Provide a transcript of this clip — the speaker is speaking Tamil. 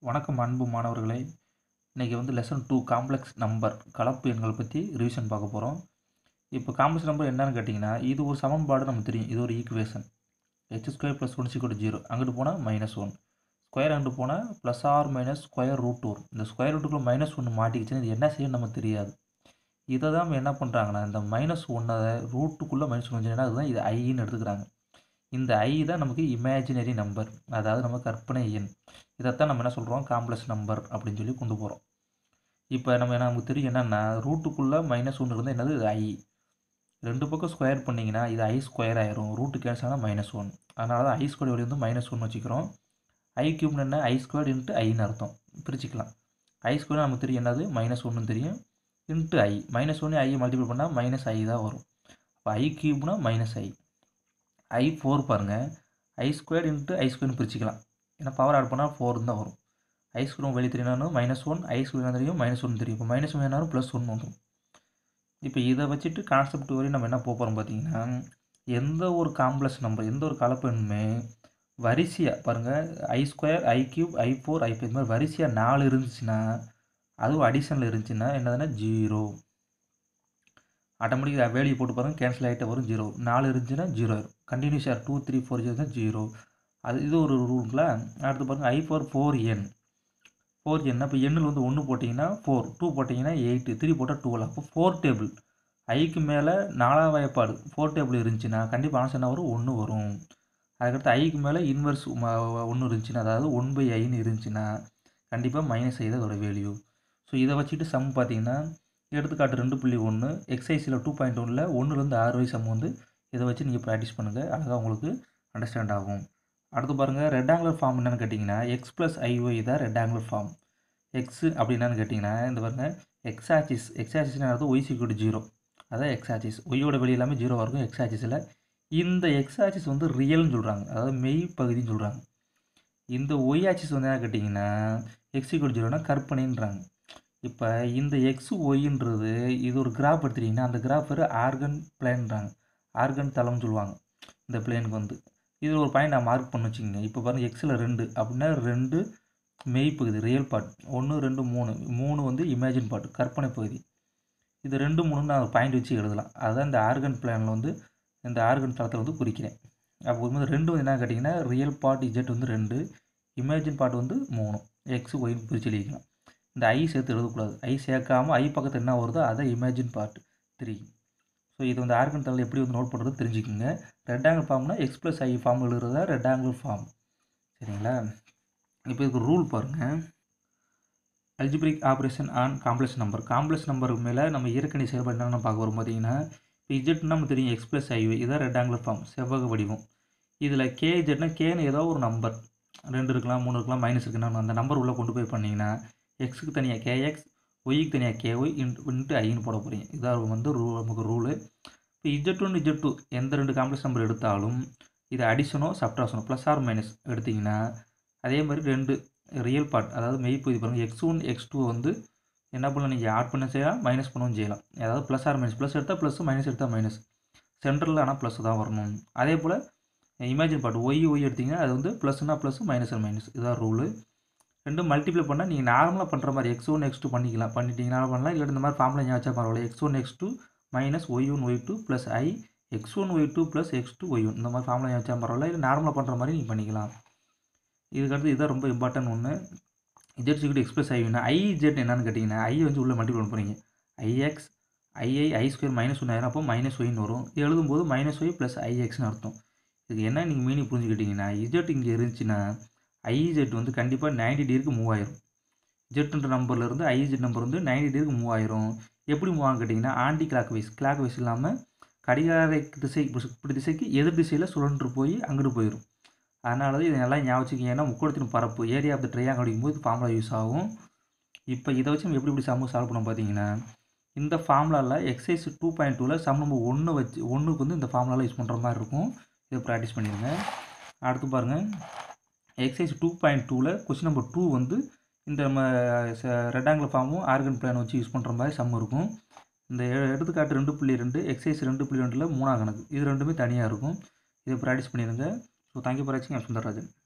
வணக்கம் அன்பு மாணவர்களே இன்றைக்கி வந்து லெசன் டூ காம்ப்ளெக்ஸ் நம்பர் கலப்பு எண்களை பற்றி ரிவிஷன் பார்க்க போகிறோம் இப்போ காம்ப்ளெக்ஸ் நம்பர் என்னன்னு கேட்டிங்கன்னா இது ஒரு சமன்பாடு நமக்கு தெரியும் இது ஒரு equation H square plus one சிக்கோட்டு ஜீரோ அங்கிட்டு போனால் மைனஸ் ஒன் ஸ்கொயர் அங்கிட்டு போனால் plus or minus square root வரும் இந்த ஸ்கொயர் ரூட்டுக்குள்ளே மைனஸ் ஒன்று மாட்டிக்கிச்சுன்னா இது என்ன செய்யணும் நமக்கு தெரியாது இதை தான் நம்ம என்ன பண்ணுறாங்கன்னா இந்த மைனஸ் ஒன்றை ரூட்டுக்குள்ளே மைனஸ் ஒன்று வந்துச்சுன்னா அதுதான் இது ஐன்னு எடுத்துக்கிறாங்க இந்த ஐ தான் நமக்கு இமேஜினரி நம்பர் அதாவது நம்ம கற்பனை எண் இதைத்தான் நம்ம என்ன சொல்கிறோம் காம்ப்ளெக்ஸ் நம்பர் அப்படின்னு சொல்லி கொண்டு போகிறோம் இப்போ நம்ம என்ன நமக்கு தெரியும் என்னென்னா ரூட்டுக்குள்ளே மைனஸ் ஒன்று இருந்தால் என்னது இது ஐ ரெண்டு பக்கம் ஸ்கொயர் பண்ணிங்கன்னா இது ஐ ஸ்கொயர் ஆயிரும் ரூட்டு கேன்சல் ஆனால் மைனஸ் ஒன் அதனால தான் ஐ ஸ்கொயர் வெளியே வந்து மைனஸ் ஒன் வச்சுக்கிறோம் ஐ கியூப்னு என்ன ஐ ஸ்கொயர் இன்ட்டு ஐன்னு அர்த்தம் பிரிச்சுக்கலாம் ஐ ஸ்கொயர் நமக்கு தெரியும் என்னது மைனஸ் ஒன்று தெரியும் இன்ட்டு ஐ மைனஸ் ஒன்று ஐ மல்டிபிள் பண்ணால் மைனஸ் ஐ தான் வரும் அப்போ ஐ கியூப்னா மைனஸ் ஐ ஐ ஃபோர் பாருங்கள் ஐ ஸ்கொயர் இன்ட்டு ஐ ஸ்கொயர்னு பிரிச்சுக்கலாம் ஏன்னா பவர் ஆட் பண்ணால் ஃபோர் தான் வரும் ஐ ஸ்கொயர் வெளியே தெரியினாலும் மைனஸ் ஒன் ஐ ஸ்கொயர் தெரியும் மைனஸ் ஒன் தெரியும் இப்போ மைனஸ் ஒன் என்னாலும் ப்ளஸ் ஒன் வந்துடும் இப்போ இதை வச்சுட்டு கான்செப்ட் வரையும் நம்ம என்ன போக போகிறோம் பார்த்தீங்கன்னா எந்த ஒரு காம்ப்ளெக்ஸ் நம்பர் எந்த ஒரு கலப்பு எண்ணுமே வரிசையாக பாருங்கள் I square I cube I four I five இது மாதிரி வரிசையாக நாலு இருந்துச்சுன்னா அதுவும் அடிஷனில் இருந்துச்சுன்னா என்னதுன்னா ஜீரோ ஆட்டோமேட்டிக் வேல்யூ போட்டு பாருங்கள் கேன்சல் ஆகிட்டு வரும் ஜீரோ நாலு இருந்துச்சுன்னா ஜீரோ ஆயிரும் கண்டினியூஸாக டூ த்ரீ ஃபோர் ஜீரோ தான் ஜீரோ அது இது ஒரு ரூலுங்களா அடுத்து பாருங்கள் I four four N four N இப்போ எண்ணில் வந்து ஒன்று போட்டிங்கன்னா ஃபோர் டூ போட்டிங்கன்னா எயிட்டு த்ரீ போட்டால் டுவெல் அப்போ ஃபோர் டேபிள் ஐக்கு மேலே நாலாம் வயப்பாடு ஃபோர் டேபிள் இருந்துச்சுன்னா கண்டிப்பாக ஆன்சர் என்ன வரும் ஒன்று வரும் அதுக்கடுத்து ஐக்கு மேலே இன்வெர்ஸ் ஒன்று இருந்துச்சுன்னா அதாவது ஒன் பை ஐன்னு இருந்துச்சுன்னா கண்டிப்பாக மைனஸ் ஐ தான் அதோட வேல்யூ ஸோ இதை வச்சுட்டு சம் பார்த்தீங்கன்னா எடுத்துக்காட்டு ரெண்டு புள்ளி ஒன்று எக்ஸைஸில் டூ பாயிண்ட் ஒனில் ஒன்றுலேருந்து ஆறு வயசு சம் வந்து இதை வச்சு நீங்கள் ப்ராக்டிஸ் பண்ணுங்கள் அழகாக உங்களுக்கு அண்டர்ஸ்டாண்ட் ஆகும் அடுத்து பாருங்கள் ரெக்டாங்குலர் ஃபார்ம் என்னென்னு கேட்டிங்கன்னா எக்ஸ் ப்ளஸ் ஐஒய் தான் ரெக்டாங்குலர் ஃபார்ம் எக்ஸு அப்படி என்னன்னு கேட்டிங்கன்னா இந்த பாருங்கள் எக்ஸ் ஆச்சிஸ் எக்ஸ் ஆச்சிஸ்னு அர்த்தம் ஒய் சிக்யூட் ஜீரோ அதான் எக்ஸ் ஆச்சிஸ் ஒய்யோட வெளி எல்லாமே ஜீரோவாக இருக்கும் எக்ஸ் ஆச்சிஸில் இந்த எக்ஸ் ஆச்சிஸ் வந்து ரியல்னு சொல்கிறாங்க அதாவது மெய் பகுதின்னு சொல்கிறாங்க இந்த ஒய் ஆச்சிஸ் வந்து என்ன கேட்டிங்கன்னா எக்ஸ் சிக்யூட் ஜீரோனா கற்பனைன்றாங்க இப்போ இந்த எக்ஸ் ஒய்ன்றது இது ஒரு கிராஃப் எடுத்துட்டிங்கன்னா அந்த கிராஃப் பேர் ஆர்கன் பிளேன்றாங்க ஆர்கன் தளம்னு சொல்லுவாங்க இந்த பிளேனுக்கு வந்து இது ஒரு பாயிண்ட் நான் மார்க் பண்ணி வச்சுக்கோங்க இப்போ பாருங்கள் எக்ஸில் ரெண்டு அப்படின்னா ரெண்டு மெய் பகுதி ரியல் பார்ட் ஒன்று ரெண்டு மூணு மூணு வந்து இமேஜின் பார்ட் கற்பனை பகுதி இது ரெண்டு மூணு நான் ஒரு பாயிண்ட் வச்சு எழுதலாம் அதுதான் இந்த ஆர்கன் பிளானில் வந்து இந்த ஆர்கன் தளத்தில் வந்து குறிக்கிறேன் அப்போ வந்து ரெண்டு வந்து என்ன கேட்டிங்கன்னா ரியல் பார்ட் இஜெட் வந்து ரெண்டு இமேஜின் பார்ட் வந்து மூணு எக்ஸ் ஒய்னு பிரித்து எழுதிக்கலாம் இந்த ஐ சேர்த்து எழுதக்கூடாது ஐ சேர்க்காமல் ஐ பக்கத்தில் என்ன வருதோ அதை இமேஜின் பார்ட் த்ரீ ஸோ இது வந்து ஆர்கன் தளத்தில் எப்படி வந்து நோட் பண்ணுறது தெரிஞ்சுக்கோங்க ரெக்டாங்கிள் ஃபார்ம்னா எக்ஸ் ப்ளஸ் ஐ ஃபார்ம் எழுதுறதா ரெக்டாங்கிள் ஃபார்ம் சரிங்களா இப்போ இதுக்கு ரூல் பாருங்கள் algebraic operation on complex number complex number மேலே நம்ம இயற்கணி செயல்பாடு என்னென்ன பார்க்க வரும் பார்த்தீங்கன்னா இப்போ இஜெட் நம்ம தெரியும் எக்ஸ் ப்ளஸ் ஐவி இதான் ரெக்டாங்குலர் ஃபார்ம் செவ்வக வடிவம் இதில் கே இஜெட்னா கேன்னு ஏதோ ஒரு நம்பர் ரெண்டு இருக்கலாம் மூணு இருக்கலாம் மைனஸ் இருக்குன்னா அந்த நம்பர் உள்ளே கொண்டு போய் பண்ணிங்கன்னா எக்ஸுக்கு தனியாக கேஎக்ஸ் ஒய்க்கு தனியாக கேஒய் இன்ட்டு ஐன்னு போட போகிறீங்க இதான் வந்து ரூ நமக்கு ரூலு இப்போ இஜெட் ஒன் இஜெட் டூ எந்த ரெண்டு காம்ப்ளெக்ஸ் நம்பர் எடுத்தாலும் இது அடிஷனோ சப்ட்ராஷனோ ப்ளஸ் ஆர் மைனஸ் எடுத்திங்கன்னா அதே மாதிரி ரெண்டு ரியல் பார்ட் அதாவது மெய்ப்பகுதி பாருங்கள் எக்ஸ் ஒன் எக்ஸ் டூ வந்து என்ன பண்ணலாம் நீங்கள் ஆட் பண்ண செய்யலாம் மைனஸ் பண்ணவும் செய்யலாம் அதாவது ப்ளஸ் ஆர் மைனஸ் ப்ளஸ் எடுத்தால் ப்ளஸ் மைனஸ் எடுத்தால் மைனஸ் சென்டரில் ஆனால் ப்ளஸ் தான் வரணும் அதே போல் இமேஜின் பார்ட் ஒய் ஒய் எடுத்திங்கன்னா அது வந்து ப்ளஸ்னா ப்ளஸ் மைனஸ் மைனஸ் இதுதான் ரூலு ரெண்டும் மல்டிப்ளை பண்ணால் நீங்கள் நார்மலாக பண்ணுற மாதிரி எக்ஸ் ஒன் எக்ஸ் டூ பண்ணிக்கலாம் பண்ணிட்டீங்கன்னா பண்ணலாம் இல்லை இந்த மாதிரி ஃபார்மில் ஞாபகம் பரவாயில்ல X one X two minus Y one Y two plus I X one Y two plus X two Y one இந்த மாதிரி ஃபார்மில் ஞாபகம் பரவாயில்ல இல்லை நார்மலாக பண்ணுற மாதிரி நீங்கள் பண்ணிக்கலாம் இதுக்கடுத்து இதுதான் ரொம்ப இம்பார்ட்டன்ட் ஒன்று இஜெட் சிக்கிட்டு எக்ஸ்பிரஸ் ஐவினா ஐ ஜெட் என்னன்னு கேட்டிங்கன்னா ஐ வந்து உள்ளே மல்டிபிள் பண்ண போகிறீங்க I X I I I square minus ஒன்று ஆயிரம் அப்போ மைனஸ் ஒய்னு வரும் எழுதும்போது மைனஸ் ஒய் ப்ளஸ் ஐஎக்ஸ்னு அர்த்தம் இதுக்கு என்ன நீங்கள் மீனிங் புரிஞ்சுக்கிட்டிங்கன்னா இஜெட் இங்கே இருந்துச்சுன்னா ஐஜெட் வந்து கண்டிப்பாக நைன்டி டிகிரிக்கு மூவ் ஆயிரும் ஜெட்டுன்ற நம்பர்லேருந்து ஐஜெட் நம்பர் வந்து நைன்டி டிகிரிக்கு மூவ் ஆயிரும் எப்படி மூவ் ஆகும் கேட்டிங்கன்னா anticlockwise clockwise இல்லாமல் கடிகார திசை இப்படி திசைக்கு எதிர் திசையில் சுழன்று போய் அங்கிட்டு போயிடும் அதனால தான் இது நல்லா ஞாபகம் வச்சுக்கிங்க ஏன்னா முக்கோணத்தின் பரப்பு ஏரியா ஆஃப் த ட்ரையாங் அடிக்கும்போது ஃபார்முலா யூஸ் ஆகும் இப்போ இதை வச்சு நம்ம எப்படி எப்படி சம்மு சால்வ் பண்ணோம் பார்த்தீங்கன்னா இந்த ஃபார்முலாவில் எக்ஸைஸ் டூ பாயிண்ட் டூவில் சம் நம்பர் ஒன்று வச்சு ஒன்றுக்கு வந்து இந்த ஃபார்முலாவில் யூஸ் பண்ணுற மாதிரி இருக்கும் இதை ப்ராக்டிஸ் பண்ணிடுங்க அடுத்து பாருங்கள் எக்ஸைஸ் டூ பாயிண்ட் டூவில் கொஸ்டின் நம்பர் டூ வந்து இந்த நம்ம ரெக்டாங்கிள் ஃபார்மும் ஆர்கன் பிளான் வச்சு யூஸ் பண்ணுற மாதிரி சம் இருக்கும் இந்த எடுத்துக்காட்டு ரெண்டு புள்ளி ரெண்டு எக்ஸைஸ் ரெண்டு புள்ளி ரெண்டில் மூணாம் கணக்கு இது ரெண்டுமே தனியாக இருக்கும் இதை ப்ராக்டிஸ் பண்ணிடுங்க ஸோ தேங்க்யூ ஃபார் வாட்சிங் சுந்தரராஜன்